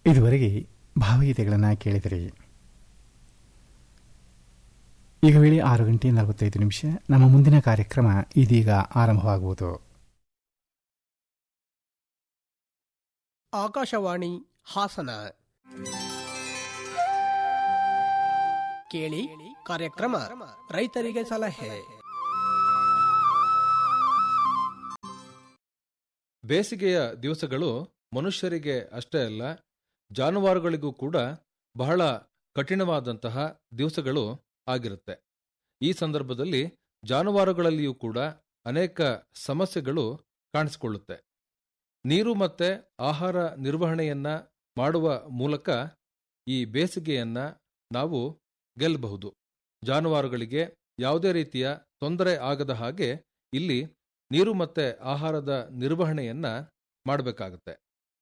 ಇದುವರೆಗೆ ಭಾವಗೀತೆಗಳನ್ನು ಕೇಳಿದಿರಿ ಈಗ ವೇಳೆ ಆರು ಗಂಟೆ ನಲವತ್ತೈದು ನಿಮಿಷ ನಮ್ಮ ಮುಂದಿನ ಕಾರ್ಯಕ್ರಮ ಇದೀಗ ಆರಂಭವಾಗುವುದು ಆಕಾಶವಾಣಿ ಹಾಸನ ಕೇಳಿ ಕಾರ್ಯಕ್ರಮ ರೈತರಿಗೆ ಸಲಹೆ ಬೇಸಿಗೆಯ ದಿವಸಗಳು ಮನುಷ್ಯರಿಗೆ ಅಷ್ಟೇ ಅಲ್ಲ ಜಾನುವಾರುಗಳಿಗೂ ಕೂಡ ಬಹಳ ಕಠಿಣವಾದಂತಹ ದಿವಸಗಳು ಆಗಿರುತ್ತೆ ಈ ಸಂದರ್ಭದಲ್ಲಿ ಜಾನುವಾರುಗಳಲ್ಲಿಯೂ ಕೂಡ ಅನೇಕ ಸಮಸ್ಯೆಗಳು ಕಾಣಿಸಿಕೊಳ್ಳುತ್ತೆ ನೀರು ಮತ್ತೆ ಆಹಾರ ನಿರ್ವಹಣೆಯನ್ನ ಮಾಡುವ ಮೂಲಕ ಈ ಬೇಸಿಗೆಯನ್ನ ನಾವು ಗೆಲ್ಲಬಹುದು ಜಾನುವಾರುಗಳಿಗೆ ಯಾವುದೇ ರೀತಿಯ ತೊಂದರೆ ಆಗದ ಹಾಗೆ ಇಲ್ಲಿ ನೀರು ಮತ್ತೆ ಆಹಾರದ ನಿರ್ವಹಣೆಯನ್ನ ಮಾಡಬೇಕಾಗುತ್ತೆ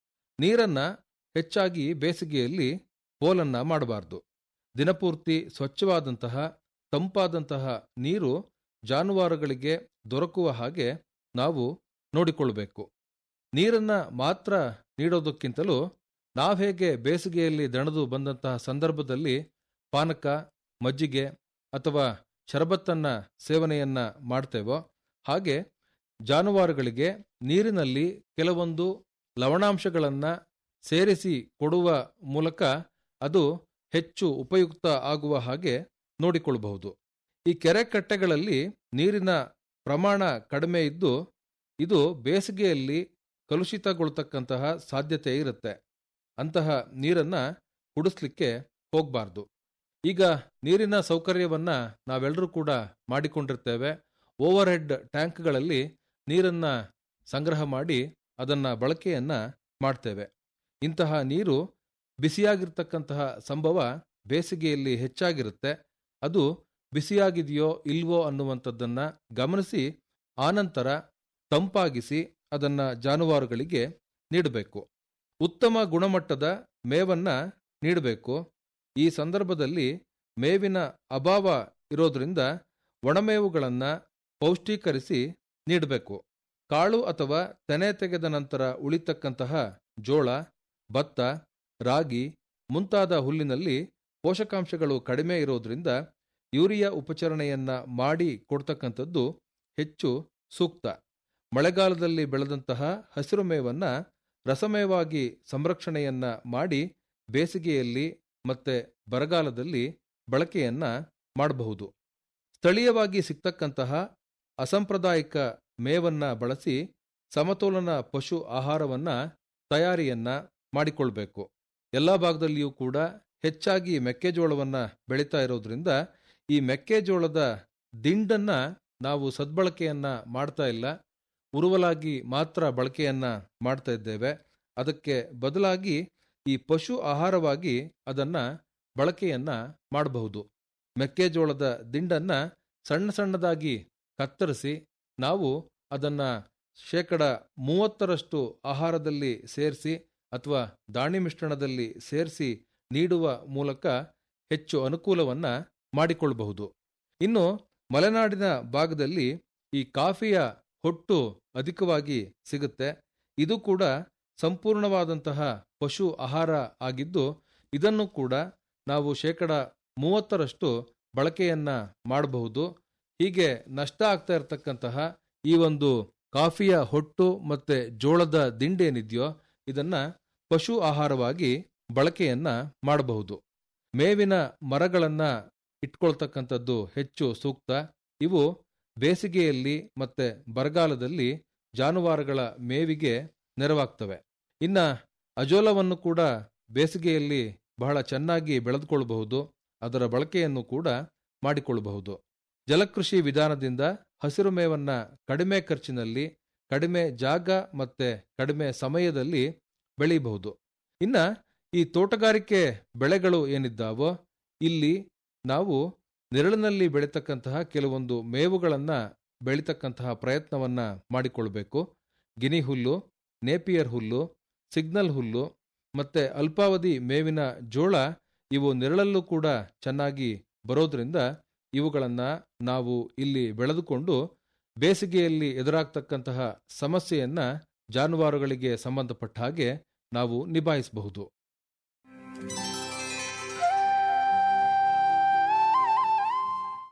ನೀರನ್ನ ಹೆಚ್ಚಾಗಿ ಬೇಸಿಗೆಯಲ್ಲಿ ಪೋಲನ್ನ ಮಾಡಬಾರ್ದು ದಿನಪೂರ್ತಿ ಸ್ವಚ್ಛವಾದಂತಹ ತಂಪಾದಂತಹ ನೀರು ಜಾನುವಾರುಗಳಿಗೆ ದೊರಕುವ ಹಾಗೆ ನಾವು ನೋಡಿಕೊಳ್ಳಬೇಕು ನೀರನ್ನ ಮಾತ್ರ ನೀಡೋದಕ್ಕಿಂತಲೂ ನಾವೇಗೆ ಬೇಸಿಗೆಯಲ್ಲಿ ದಣದು ಬಂದಂತಹ ಸಂದರ್ಭದಲ್ಲಿ ಪಾನಕ ಮಜ್ಜಿಗೆ ಅಥವಾ ಶರಬತ್ತನ್ನ ಸೇವನೆಯನ್ನ ಮಾಡ್ತೇವೋ ಹಾಗೆ ಜಾನುವಾರುಗಳಿಗೆ ನೀರಿನಲ್ಲಿ ಕೆಲವೊಂದು ಲವಣಾಂಶಗಳನ್ನ ಸೇರಿಸಿ ಕೊಡುವ ಮೂಲಕ ಅದು ಹೆಚ್ಚು ಉಪಯುಕ್ತ ಆಗುವ ಹಾಗೆ ನೋಡಿಕೊಳ್ಳಬಹುದು ಈ ಕೆರೆ ಕಟ್ಟೆಗಳಲ್ಲಿ ನೀರಿನ ಪ್ರಮಾಣ ಕಡಿಮೆ ಇದ್ದು ಇದು ಬೇಸಿಗೆಯಲ್ಲಿ ಕಲುಷಿತಗೊಳ್ತಕ್ಕಂತಹ ಸಾಧ್ಯತೆ ಇರುತ್ತೆ ಅಂತಹ ನೀರನ್ನ ಕುಡಿಸ್ಲಿಕ್ಕೆ ಹೋಗಬಾರ್ದು ಈಗ ನೀರಿನ ಸೌಕರ್ಯವನ್ನ ನಾವೆಲ್ಲರೂ ಕೂಡ ಮಾಡಿಕೊಂಡಿರ್ತೇವೆ ಓವರ್ ಹೆಡ್ ಟ್ಯಾಂಕ್ಗಳಲ್ಲಿ ನೀರನ್ನ ಸಂಗ್ರಹ ಮಾಡಿ ಅದನ್ನ ಬಳಕೆಯನ್ನ ಮಾಡ್ತೇವೆ ಇಂತಹ ನೀರು ಬಿಸಿಯಾಗಿರ್ತಕ್ಕಂತಹ ಸಂಭವ ಬೇಸಿಗೆಯಲ್ಲಿ ಹೆಚ್ಚಾಗಿರುತ್ತೆ ಅದು ಬಿಸಿಯಾಗಿದೆಯೋ ಇಲ್ವೋ ಅನ್ನುವಂಥದ್ದನ್ನ ಗಮನಿಸಿ ಆನಂತರ ತಂಪಾಗಿಸಿ ಅದನ್ನ ಜಾನುವಾರುಗಳಿಗೆ ನೀಡಬೇಕು ಉತ್ತಮ ಗುಣಮಟ್ಟದ ಮೇವನ್ನ ನೀಡಬೇಕು ಈ ಸಂದರ್ಭದಲ್ಲಿ ಮೇವಿನ ಅಭಾವ ಇರೋದ್ರಿಂದ ಒಣಮೇವುಗಳನ್ನ ಪೌಷ್ಟೀಕರಿಸಿ ನೀಡಬೇಕು ಕಾಳು ಅಥವಾ ತೆನೆ ತೆಗೆದ ನಂತರ ಉಳಿತಕ್ಕಂತಹ ಜೋಳ ಭತ್ತ ರಾಗಿ ಮುಂತಾದ ಹುಲ್ಲಿನಲ್ಲಿ ಪೋಷಕಾಂಶಗಳು ಕಡಿಮೆ ಇರೋದ್ರಿಂದ ಯೂರಿಯಾ ಉಪಚರಣೆಯನ್ನ ಮಾಡಿ ಕೊಡ್ತಕ್ಕಂಥದ್ದು ಹೆಚ್ಚು ಸೂಕ್ತ ಮಳೆಗಾಲದಲ್ಲಿ ಬೆಳೆದಂತಹ ಹಸಿರು ಮೇವನ್ನ ರಸಮೇವಾಗಿ ಸಂರಕ್ಷಣೆಯನ್ನ ಮಾಡಿ ಬೇಸಿಗೆಯಲ್ಲಿ ಮತ್ತೆ ಬರಗಾಲದಲ್ಲಿ ಬಳಕೆಯನ್ನ ಮಾಡಬಹುದು ಸ್ಥಳೀಯವಾಗಿ ಸಿಗ್ತಕ್ಕಂತಹ ಅಸಾಂಪ್ರದಾಯಿಕ ಮೇವನ್ನ ಬಳಸಿ ಸಮತೋಲನ ಪಶು ಆಹಾರವನ್ನ ತಯಾರಿಯನ್ನ ಮಾಡಿಕೊಳ್ಬೇಕು ಎಲ್ಲ ಭಾಗದಲ್ಲಿಯೂ ಕೂಡ ಹೆಚ್ಚಾಗಿ ಮೆಕ್ಕೆಜೋಳವನ್ನ ಬೆಳೀತಾ ಇರೋದ್ರಿಂದ ಈ ಮೆಕ್ಕೆಜೋಳದ ದಿಂಡನ್ನ ನಾವು ಸದ್ಬಳಕೆಯನ್ನ ಮಾಡ್ತಾ ಇಲ್ಲ ಉರುವಲಾಗಿ ಮಾತ್ರ ಬಳಕೆಯನ್ನ ಮಾಡ್ತಾ ಇದ್ದೇವೆ ಅದಕ್ಕೆ ಬದಲಾಗಿ ಈ ಪಶು ಆಹಾರವಾಗಿ ಅದನ್ನ ಬಳಕೆಯನ್ನ ಮಾಡಬಹುದು ಮೆಕ್ಕೆಜೋಳದ ದಿಂಡನ್ನ ಸಣ್ಣ ಸಣ್ಣದಾಗಿ ಕತ್ತರಿಸಿ ನಾವು ಅದನ್ನ ಶೇಕಡ ಮೂವತ್ತರಷ್ಟು ಆಹಾರದಲ್ಲಿ ಸೇರಿಸಿ ಅಥವಾ ದಾಣಿ ಮಿಶ್ರಣದಲ್ಲಿ ಸೇರಿಸಿ ನೀಡುವ ಮೂಲಕ ಹೆಚ್ಚು ಅನುಕೂಲವನ್ನ ಮಾಡಿಕೊಳ್ಳಬಹುದು ಇನ್ನು ಮಲೆನಾಡಿನ ಭಾಗದಲ್ಲಿ ಈ ಕಾಫಿಯ ಹೊಟ್ಟು ಅಧಿಕವಾಗಿ ಸಿಗುತ್ತೆ ಇದು ಕೂಡ ಸಂಪೂರ್ಣವಾದಂತಹ ಪಶು ಆಹಾರ ಆಗಿದ್ದು ಇದನ್ನು ಕೂಡ ನಾವು ಶೇಕಡ ಮೂವತ್ತರಷ್ಟು ಬಳಕೆಯನ್ನ ಮಾಡಬಹುದು ಹೀಗೆ ನಷ್ಟ ಆಗ್ತಾ ಇರತಕ್ಕಂತಹ ಈ ಒಂದು ಕಾಫಿಯ ಹೊಟ್ಟು ಮತ್ತೆ ಜೋಳದ ದಿಂಡೇನಿದೆಯೋ ಇದನ್ನ ಪಶು ಆಹಾರವಾಗಿ ಬಳಕೆಯನ್ನ ಮಾಡಬಹುದು ಮೇವಿನ ಮರಗಳನ್ನ ಇಟ್ಕೊಳ್ತಕ್ಕಂಥದ್ದು ಹೆಚ್ಚು ಸೂಕ್ತ ಇವು ಬೇಸಿಗೆಯಲ್ಲಿ ಮತ್ತೆ ಬರಗಾಲದಲ್ಲಿ ಜಾನುವಾರುಗಳ ಮೇವಿಗೆ ನೆರವಾಗ್ತವೆ ಇನ್ನ ಅಜೋಲವನ್ನು ಕೂಡ ಬೇಸಿಗೆಯಲ್ಲಿ ಬಹಳ ಚೆನ್ನಾಗಿ ಬೆಳೆದುಕೊಳ್ಳಬಹುದು ಅದರ ಬಳಕೆಯನ್ನು ಕೂಡ ಮಾಡಿಕೊಳ್ಳಬಹುದು ಜಲಕೃಷಿ ವಿಧಾನದಿಂದ ಹಸಿರು ಮೇವನ್ನ ಕಡಿಮೆ ಖರ್ಚಿನಲ್ಲಿ ಕಡಿಮೆ ಜಾಗ ಮತ್ತೆ ಕಡಿಮೆ ಸಮಯದಲ್ಲಿ ಬೆಳೆಯಬಹುದು ಇನ್ನ ಈ ತೋಟಗಾರಿಕೆ ಬೆಳೆಗಳು ಏನಿದ್ದಾವೋ ಇಲ್ಲಿ ನಾವು ನೆರಳಿನಲ್ಲಿ ಬೆಳೀತಕ್ಕಂತಹ ಕೆಲವೊಂದು ಮೇವುಗಳನ್ನ ಬೆಳೀತಕ್ಕಂತಹ ಪ್ರಯತ್ನವನ್ನ ಮಾಡಿಕೊಳ್ಬೇಕು ಗಿನಿ ಹುಲ್ಲು ನೇಪಿಯರ್ ಹುಲ್ಲು ಸಿಗ್ನಲ್ ಹುಲ್ಲು ಮತ್ತೆ ಅಲ್ಪಾವಧಿ ಮೇವಿನ ಜೋಳ ಇವು ನೆರಳಲ್ಲೂ ಕೂಡ ಚೆನ್ನಾಗಿ ಬರೋದ್ರಿಂದ ಇವುಗಳನ್ನ ನಾವು ಇಲ್ಲಿ ಬೆಳೆದುಕೊಂಡು ಬೇಸಿಗೆಯಲ್ಲಿ ಎದುರಾಗ್ತಕ್ಕಂತಹ ಸಮಸ್ಯೆಯನ್ನ ಜಾನುವಾರುಗಳಿಗೆ ಸಂಬಂಧಪಟ್ಟ ಹಾಗೆ ನಾವು ನಿಭಾಯಿಸಬಹುದು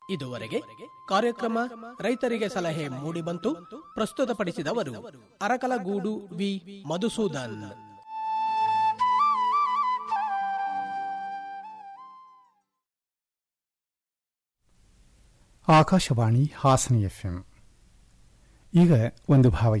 ಇದುವರೆಗೆ ಕಾರ್ಯಕ್ರಮ ರೈತರಿಗೆ ಸಲಹೆ ಮೂಡಿಬಂತು ಪ್ರಸ್ತುತಪಡಿಸಿದವರು ಅರಕಲಗೂಡು ವಿ ಮಧುಸೂದನ್ ಆಕಾಶವಾಣಿ ಹಾಸನ ಎಫ್ಎಂ ಈಗ ಒಂದು ಭಾವ